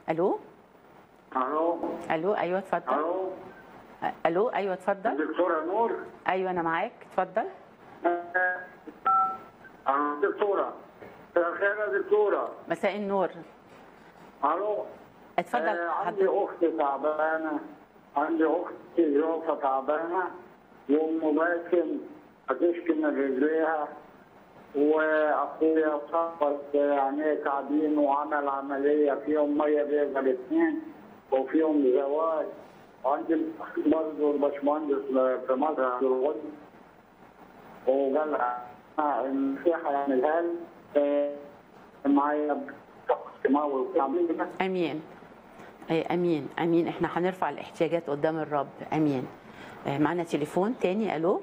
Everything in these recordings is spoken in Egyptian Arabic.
الو الو الو ايوه اتفضل الو الو ايوه اتفضل دكتورة نور ايوه انا معاك اتفضل آه، آه، دكتورة مساء الخير يا دكتورة مساء النور الو اتفضل آه، عندي حضرتك اختي تعبانة عندي اختي يوفا تعبانة وام باسم هتشكي من رجليها واخويا صفت عينيه تعبين وعمل عمليه فيهم ميه بيضاء الاثنين وفيهم زواج وعندي برضه الباشمهندس في مصر الغد وقال المسيح هيعملها لي آه، معايا اجتماعي وبتاع امين إيه، امين امين احنا هنرفع الاحتياجات قدام الرب امين إيه، معنا تليفون تاني الو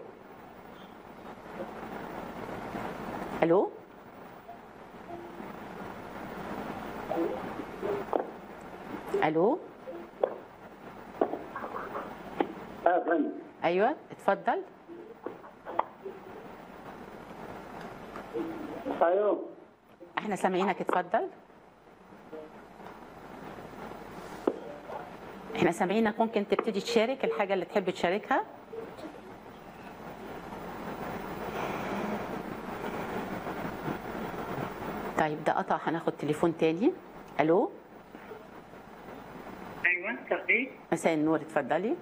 الو الو اه فندم ايوه اتفضل ايوه احنا سامعينك اتفضل احنا سامعينك ممكن تبتدي تشارك الحاجه اللي تحب تشاركها طيب ده قطع هناخد تليفون تاني الو ايوه صحيح مساء النور اتفضلي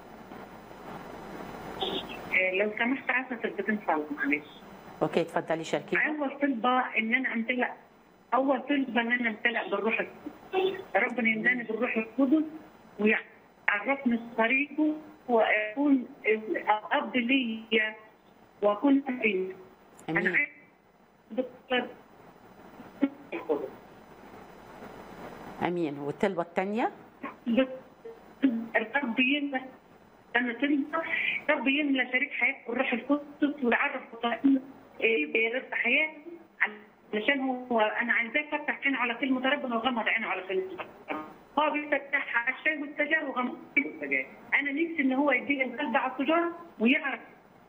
آه، لو سمحت عايزه تلفتين صعب معلش اوكي اتفضلي شاركي اول طلبه ان انا امتلأ اول طلبه ان انا امتلأ بالروح القدس ربنا يملاني بالروح القدس ويعرفني طريقه واكون اب ليا واكون أبي. انا امين عايز بالطلب القدس. امين والطلبه الثانيه بس الرب يملى انا طلبه رب يملى شريك حياتي بالروح القدس ويعرف طريقنا ايه بيرد حياتي علشان هو انا عايزاه يفتح عينه على كلمه ربنا وغمض عينه على كلمه ربنا هو بيفتحها على الشاي والسجاير وغمض السجاير انا نفسي ان هو يديني القلب على السجاره ويعرف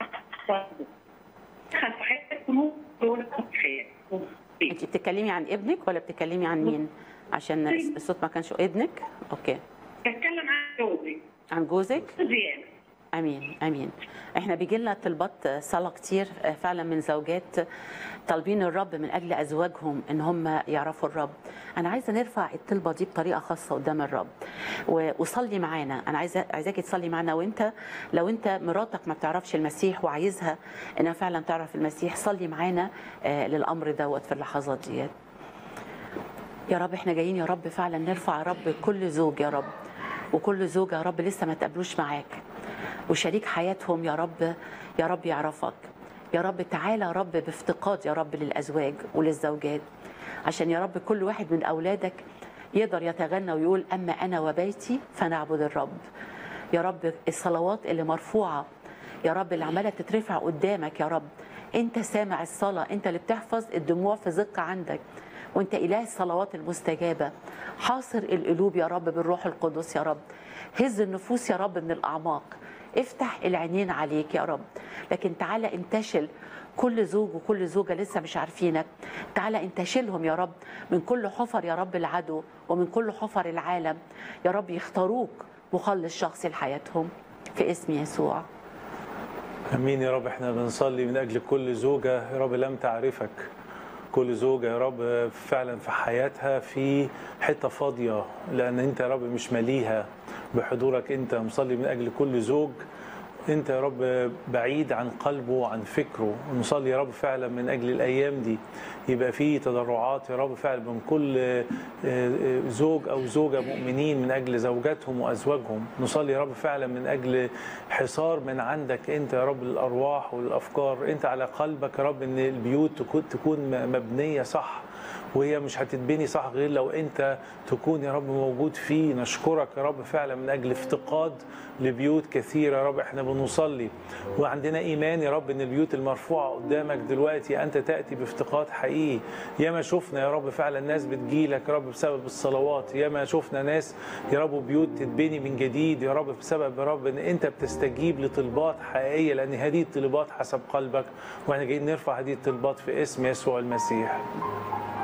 دخل في حياتي نور ولا في حياتي انت بتتكلمي عن ابنك ولا بتتكلمي عن مين عشان الصوت ما كانش ابنك اوكي بتكلم عن جوزي عن جوزك زياده امين امين احنا بيجي لنا طلبات صلاه كتير فعلا من زوجات طالبين الرب من اجل ازواجهم ان هم يعرفوا الرب انا عايزه نرفع الطلبه دي بطريقه خاصه قدام الرب و- وصلي معانا انا عايزه عايزاكي تصلي معانا وانت لو انت مراتك ما بتعرفش المسيح وعايزها انها فعلا تعرف المسيح صلي معانا آه، للامر دوت في اللحظات ديت يا رب احنا جايين يا رب فعلا نرفع يا رب كل زوج يا رب وكل زوجة يا رب لسه ما تقابلوش معاك وشريك حياتهم يا رب يا رب يعرفك يا رب تعالى يا رب بافتقاد يا رب للأزواج وللزوجات عشان يا رب كل واحد من أولادك يقدر يتغنى ويقول أما أنا وبيتي فنعبد الرب يا رب الصلوات اللي مرفوعة يا رب اللي عمالة تترفع قدامك يا رب انت سامع الصلاة انت اللي بتحفظ الدموع في زق عندك وانت اله الصلوات المستجابه حاصر القلوب يا رب بالروح القدس يا رب هز النفوس يا رب من الاعماق افتح العينين عليك يا رب لكن تعالى انتشل كل زوج وكل زوجه لسه مش عارفينك تعالى انتشلهم يا رب من كل حفر يا رب العدو ومن كل حفر العالم يا رب يختاروك مخلص شخصي لحياتهم في اسم يسوع امين يا رب احنا بنصلي من اجل كل زوجه يا رب لم تعرفك كل زوجه يا رب فعلا في حياتها في حته فاضيه لان انت يا رب مش مليها بحضورك انت مصلي من اجل كل زوج انت يا رب بعيد عن قلبه وعن فكره ونصلي يا رب فعلا من اجل الايام دي يبقى في تضرعات يا رب فعلا من كل آه، آه، زوج او زوجه مؤمنين من اجل زوجاتهم وازواجهم نصلي يا رب فعلا من اجل حصار من عندك انت يا رب للارواح والافكار انت على قلبك يا رب ان البيوت تكون- تكون م- مبنيه صح وهي مش هتتبني صح غير لو انت تكون يا رب موجود فيه نشكرك يا رب فعلا من اجل افتقاد لبيوت كثيره يا رب احنا بنصلي وعندنا ايمان يا رب ان البيوت المرفوعه قدامك دلوقتي انت تاتي بافتقاد حقيقي ياما شفنا يا رب فعلا ناس بتجيلك يا رب بسبب الصلوات ياما شفنا ناس يا رب بيوت تتبني من جديد يا رب بسبب يا رب ان انت بتستجيب لطلبات حقيقيه لان هذه الطلبات حسب قلبك واحنا جايين نرفع هذه الطلبات في اسم يسوع المسيح